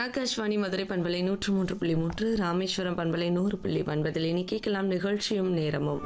ஆகாஷ்வாணி மதுரை பண்பலை நூற்று மூன்று புள்ளி மூன்று ராமேஸ்வரம் பண்பலை நூறு புள்ளி ஒன்பதில் இனி கேட்கலாம் நிகழ்ச்சியும் நேரமும்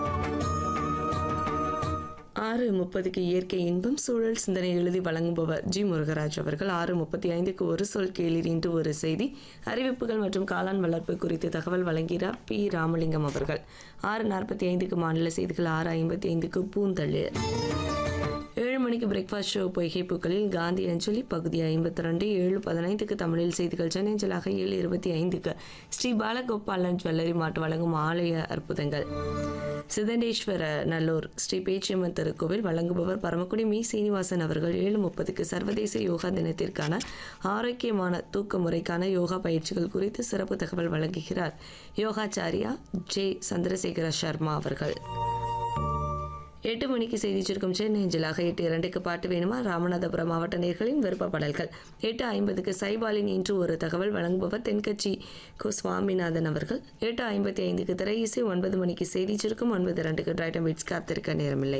ஆறு முப்பதுக்கு இயற்கை இன்பம் சூழல் சிந்தனை எழுதி வழங்குபவர் ஜி முருகராஜ் அவர்கள் ஆறு முப்பத்தி ஐந்துக்கு ஒரு சொல் கேளிர் இன்று ஒரு செய்தி அறிவிப்புகள் மற்றும் காளான் வளர்ப்பு குறித்து தகவல் வழங்கிறார் பி ராமலிங்கம் அவர்கள் ஆறு நாற்பத்தி ஐந்துக்கு மாநில செய்திகள் ஆறு ஐம்பத்தி ஐந்துக்கு பூந்தளிர் ஏழு மணிக்கு பிரேக்ஃபாஸ்ட் ஷோ பொய்கை பூக்களில் காந்தி அஞ்சலி பகுதி ஐம்பத்தி ரெண்டு ஏழு பதினைந்துக்கு தமிழில் செய்திகள் சென்னைஞ்சலாக ஏழு இருபத்தி ஐந்துக்கு ஸ்ரீ பாலகோபாலன் ஜுவல்லரி மாட்டு வழங்கும் ஆலய அற்புதங்கள் சிதண்டேஸ்வர நல்லூர் ஸ்ரீ பேச்சியம்மன் திருக்கோவில் வழங்குபவர் பரமக்குடி மீ சீனிவாசன் அவர்கள் ஏழு முப்பதுக்கு சர்வதேச யோகா தினத்திற்கான ஆரோக்கியமான தூக்க முறைக்கான யோகா பயிற்சிகள் குறித்து சிறப்பு தகவல் வழங்குகிறார் யோகாச்சாரியா ஜே சந்திரசேகர சர்மா அவர்கள் எட்டு மணிக்கு செய்தி சுருக்கம் சென்னை அஞ்சலாக எட்டு இரண்டுக்கு பாட்டு வேணுமா ராமநாதபுரம் மாவட்ட நேர்களின் விருப்ப பாடல்கள் எட்டு ஐம்பதுக்கு சைபாலின் இன்று ஒரு தகவல் வழங்குபவர் தென்கட்சி கோ சுவாமிநாதன் அவர்கள் எட்டு ஐம்பத்தி ஐந்துக்கு திரை இசை ஒன்பது மணிக்கு செய்தி சுருக்கம் ஒன்பது இரண்டுக்கு டிரைட்டம் பீட்ஸ் காத்திருக்க நேரமில்லை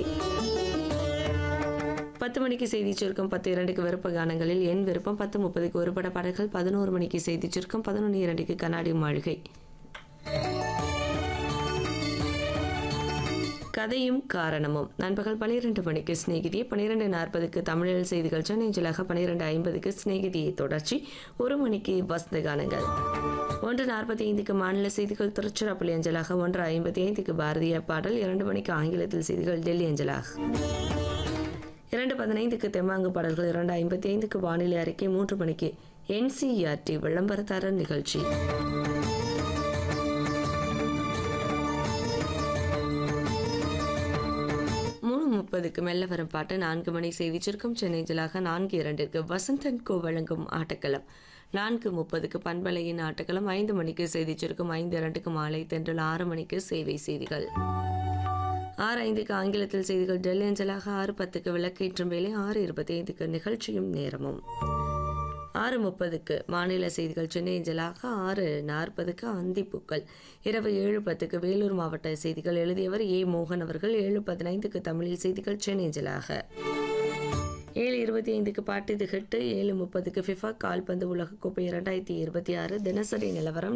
பத்து மணிக்கு செய்தி சுருக்கம் பத்து இரண்டுக்கு விருப்ப கானங்களில் என் விருப்பம் பத்து முப்பதுக்கு ஒரு பட பாடல்கள் பதினோரு மணிக்கு செய்தி சுருக்கம் பதினொன்று இரண்டுக்கு கண்ணாடி மாளிகை கதையும் காரணமும் நண்பகல் பன்னிரெண்டு மணிக்கு சிநேகிதியை பன்னிரெண்டு நாற்பதுக்கு தமிழில் செய்திகள் சென்னைஞ்சலாக பன்னிரெண்டு ஐம்பதுக்கு சிநேகிதியை தொடர்ச்சி ஒரு மணிக்கு வசந்த கானங்கள் ஒன்று நாற்பத்தி ஐந்துக்கு மாநில செய்திகள் திருச்சிராப்பள்ளி அஞ்சலாக ஒன்று ஐம்பத்தி ஐந்துக்கு பாரதிய பாடல் இரண்டு மணிக்கு ஆங்கிலத்தில் செய்திகள் டெல்லி அஞ்சலாக இரண்டு பதினைந்துக்கு தெம்மாங்கு பாடல்கள் இரண்டு ஐம்பத்தி ஐந்துக்கு வானிலை அறிக்கை மூன்று மணிக்கு என்சிஆர்டி விளம்பரதாரர் நிகழ்ச்சி மூணு முப்பதுக்கு மெல்ல வரும் பாட்டு நான்கு மணி செய்தி சுருக்கம் சென்னை ஜலாக நான்கு இரண்டிற்கு வசந்தன் கோ வழங்கும் ஆட்டக்களம் நான்கு முப்பதுக்கு பண்பலையின் ஆட்டக்களம் ஐந்து மணிக்கு செய்தி சுருக்கம் ஐந்து இரண்டுக்கு மாலை தென்றல் ஆறு மணிக்கு சேவை செய்திகள் ஆறு ஐந்துக்கு ஆங்கிலத்தில் செய்திகள் டெல்லி அஞ்சலாக ஆறு பத்துக்கு விளக்கேற்றும் வேலை ஆறு இருபத்தி ஐந்துக்கு நிகழ்ச்சியும் நேரமும் ஆறு முப்பதுக்கு மாநில செய்திகள் சென்னை அஞ்சலாக ஆறு நாற்பதுக்கு அந்திப்பூக்கள் இரவு ஏழு பத்துக்கு வேலூர் மாவட்ட செய்திகள் எழுதியவர் ஏ மோகன் அவர்கள் ஏழு பதினைந்துக்கு தமிழில் செய்திகள் சென்னை அஞ்சலாக ஏழு இருபத்தி ஐந்துக்கு பாட்டு திகட்டு ஏழு முப்பதுக்கு ஃபிஃபா கால்பந்து உலகக்கோப்பை இரண்டாயிரத்தி இருபத்தி ஆறு தினசரி நிலவரம்